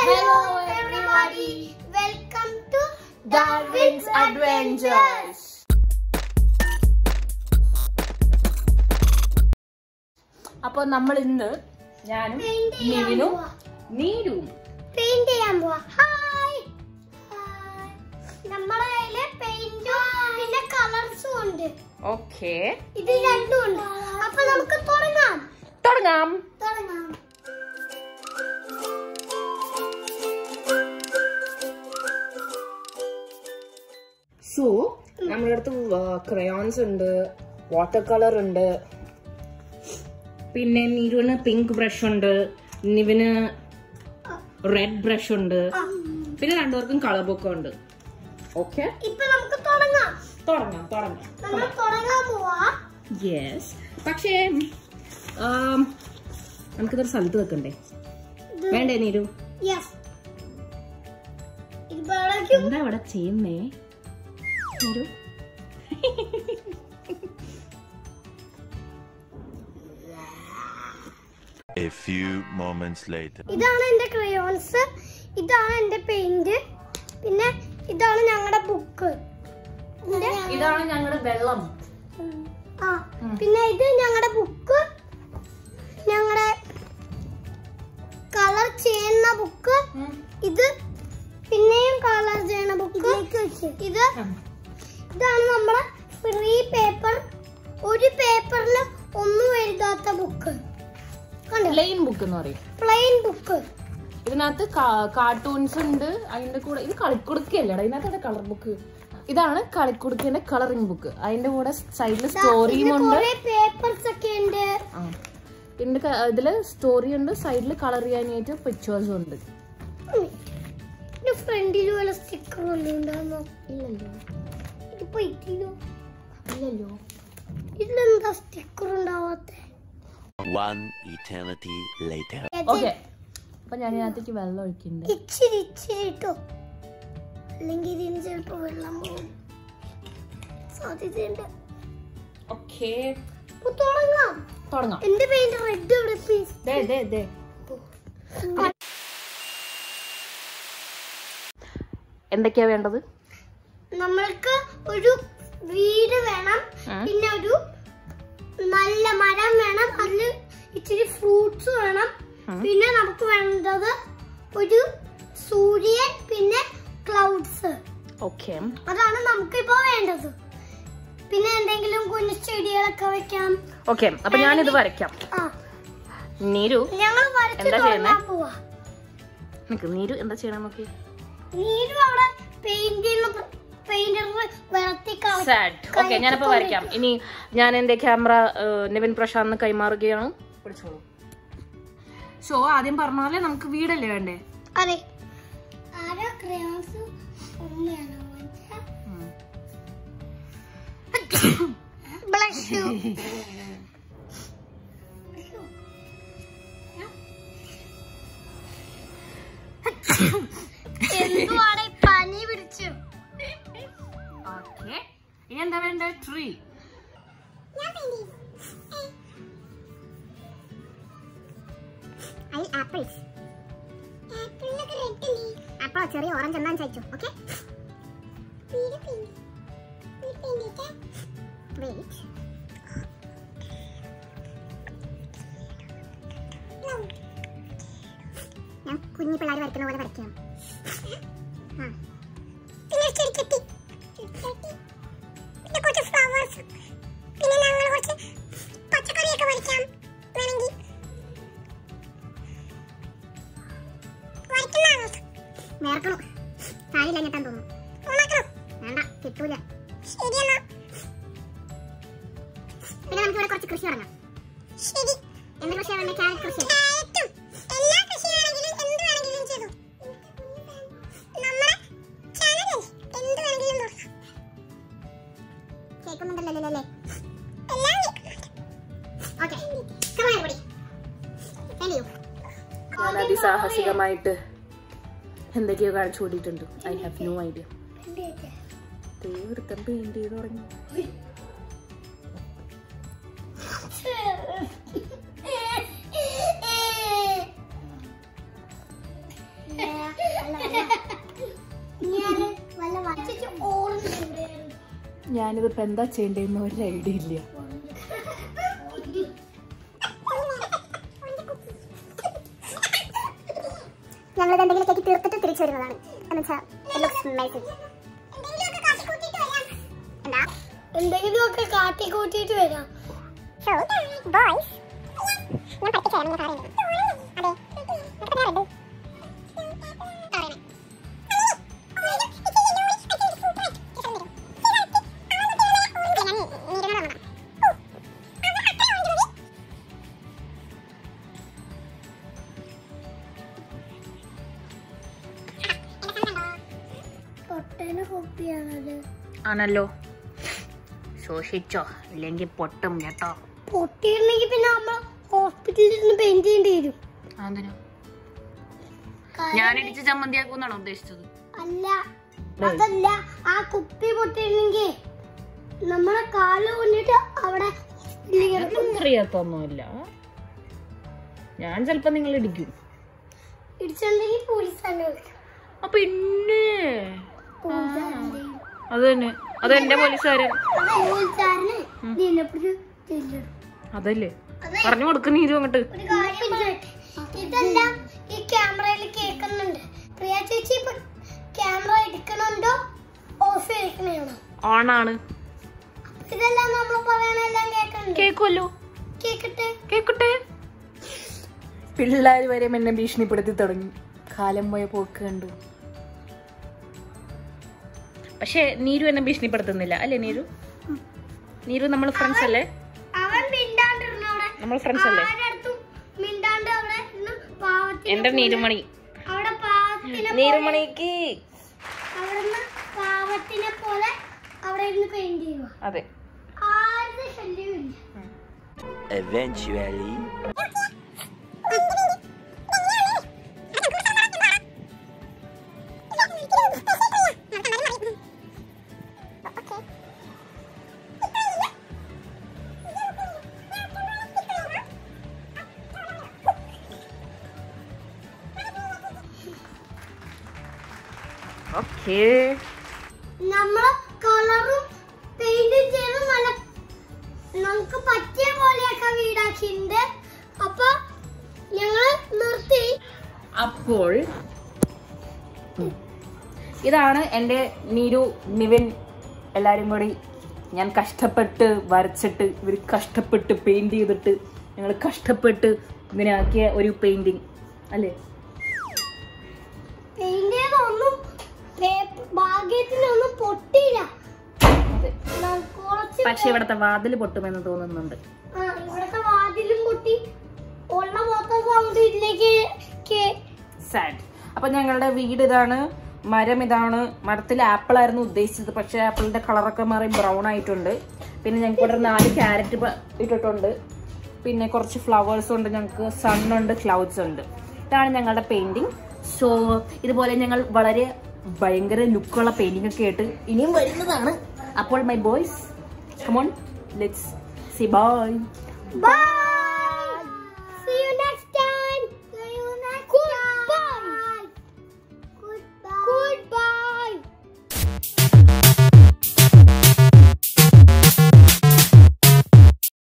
Hello everybody. Welcome to Darwin's Adventures. അപ്പോൾ നമ്മൾ ഇന്ന് ഞാനും Paint ചെയ്യാൻ നിവിനും പോവാ. നീരും പെയിന്റ് ചെയ്യാൻ പോവാ ഹായ് നമ്മുടെ കയ്യില് പെയിന്റും പിന്നെ കളർസും ഉണ്ട് ഓക്കെ ഇത് രണ്ടും ഉണ്ട് അപ്പൊ നമുക്ക് തുടങ്ങാം തുടങ്ങാം തുടങ്ങാം സോ നമ്മുടെ അടുത്ത് ക്രയോൺസ് ഉണ്ട് വാട്ടർ കളർ ഉണ്ട് പിന്നെ നീരുവിന് പിങ്ക് ബ്രഷ് ഉണ്ട് നിവിന് റെഡ് ബ്രഷ് ഉണ്ട് പിന്നെ രണ്ടുപേർക്കും കളർ ബുക്ക് ഉണ്ട് ഓക്കെ ഇപ്പൊ നമുക്ക് തുടങ്ങാം തുടങ്ങാം തുടങ്ങാം നമ്മൾ തുടങ്ങാൻ പോവാ യെസ് പക്ഷേ ആം, നമുക്കിതൊരു സ്ഥലത്ത് വെക്കണ്ടേ ഇത് വേണ്ടേ നീരു യെസ് ഇത് വേണമെങ്കിൽ എന്താ ഇവിടെ ചെയ്യുന്നേ നീരു A few moments later. ഇതാണ് എന്റെ ക്രയോൺസ് ഇതാണ് എന്റെ പെയിന്റ് പിന്നെ ഇതാണ് ഞങ്ങളുടെ ബുക്ക് ഇതാണ് ഞങ്ങളുടെ വെള്ളം ആ പിന്നെ ഇത് ഞങ്ങളുടെ ബുക്ക് ഞങ്ങളുടെ കളർ ചെയ്യുന്ന ബുക്ക് ഇത് പിന്നെയും കളർ ചെയ്യുന്ന ബുക്ക് ഇത് ഇതാണ് നമ്മുടെ ഫ്രീ പേപ്പർ ഒരു പേപ്പറിൽ ഒന്നും എഴുതാത്ത ബുക്ക് കണ്ടോ പ്ലെയിൻ ബുക്ക് എന്ന് പറയും പ്ലെയിൻ ബുക്ക് ഇതിനകത്ത് കാർട്ടൂൺസ് ഉണ്ട് അതിന്റെ കൂടെ ഇത് കളിക്കുടുക്കല്ലേ ഇതിനകത്ത് കളർ ബുക്ക് ഇതാണ് കളിക്കുടുക്കേന്റെ കളറിംഗ് ബുക്ക് അതിന്റെ കൂടെ സൈഡിൽ സ്റ്റോറിയും ഉണ്ട് കുറെ പേപ്പേഴ്സ് ഒക്കെ ഉണ്ട് ആ. ഇതിന്റെ ക- ഇതില് സ്റ്റോറി ഉണ്ട് സൈഡിൽ കളർ ചെയ്യാനായിട്ട് പിക്ചേഴ്സും ഉണ്ട് ഫ്രണ്ടിൽ വല്ല സ്റ്റിക്കർ വല്ലതും ഉണ്ടാകുന്നോ ഇല്ലല്ലോ ഇതിപ്പോ ഇട്ടില്ലോ ഇല്ലല്ലോ ഇതിലെന്താ സ്റ്റിക്കർ ഉണ്ടാവാത്ത One eternity later. ഓക്കെ അപ്പൊ ഞാൻ ഇതിനകത്തേക്ക് വെള്ളം ഒഴിക്കുന്നുണ്ട് ഇച്ചിരി ഇച്ചിരി ഇട്ടോ അല്ലെങ്കിൽ ഇതിന് ചിലപ്പോ വെള്ളം പോകും സാധ്യതയുണ്ട് ഓക്കെ അപ്പൊ തുടങ്ങാം തുടങ്ങാം എന്റെ പെയിന്റ് റെഡ് എവിടെ പ്ലീസ് ദേ ദേ ദേ എന്തൊക്കെയാ വേണ്ടത് നമ്മൾക്ക് ഒരു വീട് വേണം ഉം. പിന്നെ ഒരു നല്ല മരം വേണം അതിൽ ഇച്ചിരി ഫ്രൂട്ട്സ് വേണം ഉം. പിന്നെ നമുക്ക് വേണ്ടത് ഒരു സൂര്യൻ പിന്നെ ക്ലൗഡ്സ് ഓക്കെ അതാണ് നമുക്ക് ഇപ്പോ വേണ്ടത് പിന്നെ എന്തെങ്കിലും കുഞ്ഞു ചെടികളൊക്കെ വെക്കാം ഓക്കെ അപ്പൊ ഞാനിത് വരയ്ക്കാം ആ നീരു ഞങ്ങൾ വരച്ച് എന്താ ചെയ്യുന്നെ? തുടങ്ങാൻ പോവാ നിക്ക് നീരു എന്താ ചെയ്യണം നോക്കി നീരും അവിടെ പെയിന്റിൽ പെയിന്റർ വളർത്തി സാഡ് ഓക്കെ ഞാനിപ്പോ വരയ്ക്കാം ഇനി ഞാൻ എന്റെ ക്യാമറ നിവിൻ പ്രശാന്ത് കൈമാറുകയാണ് പിടിച്ചോളൂ സോ ആദ്യം പറഞ്ഞ നമുക്ക് വീടല്ലേ വേണ്ടേ അതെ ആരോ ക്രയോൺസ് ഒന്നാണോ ബ്ലഷ് എന്തുവാടെ പനി പിടിച്ചു ഓക്കെ ഇനി എന്താ വേണ്ടേ ട്രീ ഐ ആപ്പിൾസ് ആപ്പിളിനൊക്കെ റെഡ് ആപ്പിൾ ചെറിയ ഓറഞ്ച് എന്താന്ന് ചോദിച്ചു ഓക്കെ വെയിറ്റ് ഞാൻ കുഞ്ഞു പിള്ളേർ വരയ്ക്കുന്ന പോലെ വരയ്ക്കാം ആ. പിന്നെ ഒരു ചെടിച്ചട്ടി. ചെടിച്ചട്ടി. പിന്നെ കുറച്ച് ഫ്ലവേഴ്സ് പിന്നെ ഞങ്ങൾ കുറച്ച് പച്ചക്കറിയൊക്കെ വരയ്ക്കാം വേണമെങ്കിൽ വരയ്ക്കുന്നതാണോ വേർക്കണോ താഴെ ഞെട്ടാൻ തോന്നുന്നു ഉണക്കണം വേണ്ട കിട്ടൂല ശരിയെന്നാ പിന്നെ നമുക്ക് ഇവിടെ കുറച്ച് കൃഷി തുടങ്ങാം ശരി എന്ത് കൃഷിയാണ് വേണ്ടത് ക്യാരറ്റ് കൃഷി എല്ലാ കൃഷിയാണെങ്കിലും എന്ത് വേണമെങ്കിലും ചെയ്തു നമ്മുടെ ചാനലല്ലേ എന്ത് വേണമെങ്കിലും തുടങ്ങാം കേൾക്കുന്നുണ്ടല്ലോ അല്ലേ എല്ലാം ഓക്കെ കമാൻ പൊടി താങ്ക് യു ഞാൻ അതിസാഹസികമായിട്ട് എന്തൊക്കെയോ കാണിച്ചു കൂടിയിട്ടുണ്ട് ഐ ഹാവ് നോ ഐഡിയ ഒരുത്തം പെയിന്റ് ചെയ്ത് തുടങ്ങി Yeah. ഞാനിതിപ്പോ എന്താ ചെയ്യേണ്ടതെന്ന് ഒരു ഐഡിയ ഇല്ല ഞങ്ങൾ എന്തെങ്കിലും കേക്ക് തീർത്തിട്ട് തിരിച്ചു വരുന്നതാണ് എന്നുവെച്ചാൽ എന്തെങ്കിലുമൊക്കെ കാട്ടി കൂട്ടിയിട്ട് വരാം ബോയ്സ് ഞാൻ പഠിപ്പിച്ചു തരാം നിങ്ങൾ പറയുന്നത് അതെ പൊട്ടന് കോപ്പിയാണത് ആണല്ലോ ശോഷിച്ചോ ഇല്ലെങ്കിൽ പൊട്ടും കേട്ടോ പൊട്ടിയിരുന്നെങ്കിൽ പിന്നെ നമ്മൾ ഹോസ്പിറ്റലിൽ നിന്ന് പെയിന്റ് ചെയ്യേണ്ടി വരും അതിനോ ഞാൻ ഇടിച്ച് ചമ്മന്തിയാക്കുന്നാണോ ഉദ്ദേശിച്ചത് അല്ല അതല്ല ആ കുപ്പി പൊട്ടിയിരുന്നെങ്കിൽ നമ്മളെ കാല് കൊണ്ടിട്ട് അവിടെ hospital ൽ കിടക്കും. അതൊന്നും അറിയാത്തൊന്നുമില്ല ഞാൻ ചെലപ്പോ നിങ്ങൾ ഇടിക്കും ഇടിച്ചിട്ടുണ്ടെങ്കിൽ പോലീസ് തന്നെ വിളിക്കും ആ പിന്നെ പോലീസുകാരൻ്റെ അത് തന്നെ അത് എന്റെ പോലീസുകാരൻ പോലീസുകാരന് ഇതിനെപ്പറ്റി ചെല്ലിടും അതല്ലേ പറഞ്ഞു കൊടുക്കുന്ന നീരു അങ്ങോട്ട് ഒരു കാര്യം പറയട്ടെ. ഇതെല്ലാം ഈ ക്യാമറയിൽ കേൾക്കുന്നുണ്ട് പ്രിയ ചേച്ചി ഇപ്പൊ ക്യാമറ എടുക്കണുണ്ടോ ഓഫ് ചെയ്യണോ ഓണാണ് ഇതെല്ലാം നമ്മൾ പറയണെല്ലാം കേൾക്കുന്നുണ്ട് കേക്കുമല്ലോ കേക്കട്ടെ കേക്കട്ടെ പിള്ളേർ വരെ എന്നെ ഭീഷണിപ്പെടുത്തി തുടങ്ങി കാലം പോയ പോക്ക് കണ്ടു പക്ഷെ നീരു എന്നെ ഭീഷണിപ്പെടുത്തുന്നില്ല അല്ലേ നീരു നീരു നമ്മൾ ഫ്രണ്ട്സ് അല്ലേ അവൻ മിണ്ടാണ്ടിരുന്നു അവിടെ നമ്മൾ ഫ്രണ്ട്സ് അല്ലേ ആരടുത്തും മിണ്ടാണ്ട് അവിടെ ഇരുന്ന് പാവത്തിന് എന്റെ നീരുമണി അവിടെ പാവത്തിനെ നീരുമണിക്ക് അവിടുന്ന് പാവത്തിനെ പോലെ അവിടെ ഇരുന്ന് പെയിന്റ് ചെയ്യുക അതെ ആരുടെ ശല്യവും ഇല്ല Eventually. ഓക്കേ നമ്മള് കളറും പെയിന്റും ചെയ്ത് നല്ല നമുക്ക് പറ്റിയ പോലെയൊക്കെ വീടാക്കിയിട്ടുണ്ട് അപ്പൊ ഞങ്ങള് നിർത്തി അപ്പോൾ ഇതാണ് എൻ്റെ നീരു നിവിൻ എല്ലാവരും കൂടി ഞാൻ കഷ്ടപ്പെട്ട് വരച്ചിട്ട് ഇവർ കഷ്ടപ്പെട്ട് പെയിന്റ് ചെയ്തിട്ട് ഞങ്ങൾ കഷ്ടപ്പെട്ട് ഇങ്ങനെ ആക്കിയ ഒരു പെയിന്റിങ് അല്ലേ പെയിന്റ് ചെയ്തൊന്നും പേപ്പ- ഭാഗ്യത്തിനൊന്നും പൊട്ടിയില്ല അതെ ന- കുറച്ച് പക്ഷെ ഇവിടുത്തെ വാതിൽ പൊട്ടുമെന്ന് തോന്നുന്നുണ്ട് ആ, ഇവിടുത്തെ വാതിലും പൊട്ടി ഉള്ള മൊത്തം സൗണ്ട് ഇതിലേക്ക് കേ- സാഡ് അപ്പൊ ഞങ്ങളുടെ വീട് ഇതാണ് മരം ഇതാണ് മരത്തിൽ ആപ്പിൾ ആയിരുന്നു ഉദ്ദേശിച്ചത് പക്ഷെ ആപ്പിളിന്റെ കളറൊക്കെ മാറി ബ്രൗൺ ആയിട്ടുണ്ട് പിന്നെ ഞങ്ങൾക്ക് ഇവിടെ നാല് ക്യാരറ്റ് ഇട്ടിട്ടുണ്ട് പിന്നെ കുറച്ച് ഫ്ലവേഴ്സ് ഉണ്ട് ഞങ്ങൾക്ക് സൺ ഉണ്ട് ക്ലൗഡ്സ് ഉണ്ട് ഇതാണ് ഞങ്ങളുടെ പെയിന്റിങ് സോ ഇതുപോലെ ഞങ്ങൾ വളരെ ഭയങ്കര ലുക്കുള്ള പെയിന്റിംഗ് ഒക്കെ ആയിട്ട് ഇനിയും വരുന്നതാണ് അപ്പോൾ my boys come on let's see bye by